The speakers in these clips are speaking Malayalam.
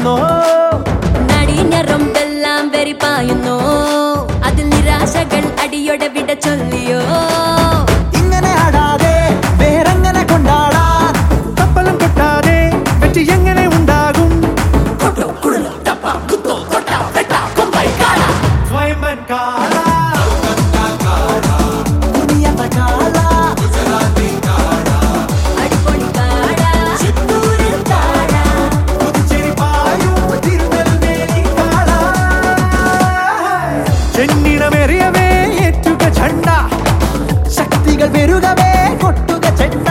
പായുന്നോ നടിഞ്ഞറമ്പെല്ലാം വെറിപ്പായുന്നു അതിൽ നിരാശകൾ അടിയോടെ വിട ചൊല്ലിയോ ഇങ്ങനെ ആടാതെ വേറെങ്ങനെ കൊണ്ടാടാൻ തപ്പലം കൊട്ടാതെ വെച്ച് എങ്ങനെ ഉണ്ടാകും സ്വയംവൻ കാള കുനിയത്ത കാള അടിപൊളി കാട ചിത്തൂരിൽ കാട പുതുച്ചേരി പായും തിരുനെൽവേലി കാള ചെന്നിടമേറിയവേ ഏറ്റുക ഝണ്ട ശക്തികൾ പെരുകവേ കൊട്ടുക ചെണ്ട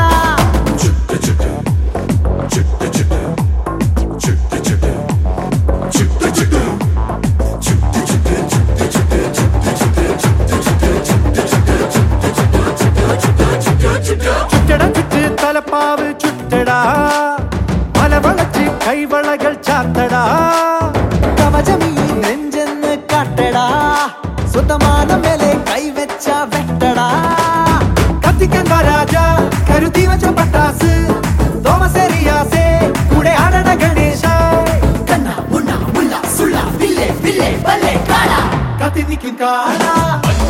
ചുറ്റട ചുറ്റ് തലപ്പാവ് ചുറ്റടാ മലവളച്ച് കൈവളകൾ ചാത്തടാ കവചമീ നെഞ്ചെന്ന് കാട്ടടാ സ്വന്തമാനം മേലെ കൈവച്ച വെട്ടടാ കത്തിക്കാൻ വാ രാജ കരുതി വച്ച പട്ടാസ് തോമസേറിയാസേ കൂടെ ആടണ ഗണേശ കണ്ണ മുണ്ണ മുല്ല സുള്ള വില്ലേ വില്ലേ വല്ലേ കാള കത്തി നിൽക്കും കാള